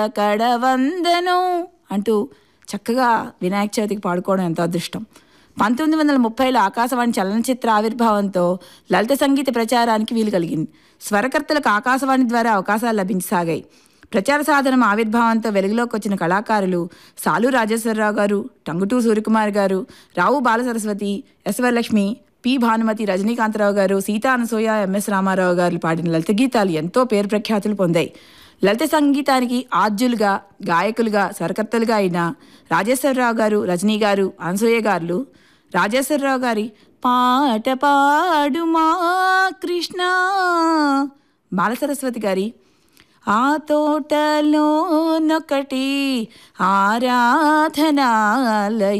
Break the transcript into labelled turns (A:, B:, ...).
A: కడవందనం అంటూ చక్కగా వినాయక చవితికి పాడుకోవడం ఎంతో అదృష్టం పంతొమ్మిది వందల ముప్పైలో ఆకాశవాణి చలనచిత్ర ఆవిర్భావంతో లలిత సంగీత ప్రచారానికి వీలు కలిగింది స్వరకర్తలకు ఆకాశవాణి ద్వారా అవకాశాలు లభించసాగాయి ప్రచార సాధనం ఆవిర్భావంతో వెలుగులోకి వచ్చిన కళాకారులు సాలు రాజేశ్వరరావు గారు టంగుటూ సూర్యకుమార్ గారు రావు బాలసరస్వతి యశ్వరలక్ష్మి పి భానుమతి రజనీకాంతరావు గారు సీతా అనసూయ ఎంఎస్ రామారావు గారు పాడిన లలిత గీతాలు ఎంతో పేరు ప్రఖ్యాతులు పొందాయి లలిత సంగీతానికి ఆద్యులుగా గాయకులుగా స్వరకర్తలుగా అయిన రాజేశ్వరరావు గారు రజనీ గారు అనసూయ గారు రాజేశ్వరరావు గారి పాట పాడుమా కృష్ణ బాలసరస్వతి గారి ఆ తోటలోనొకటి ఆరాధనాలయం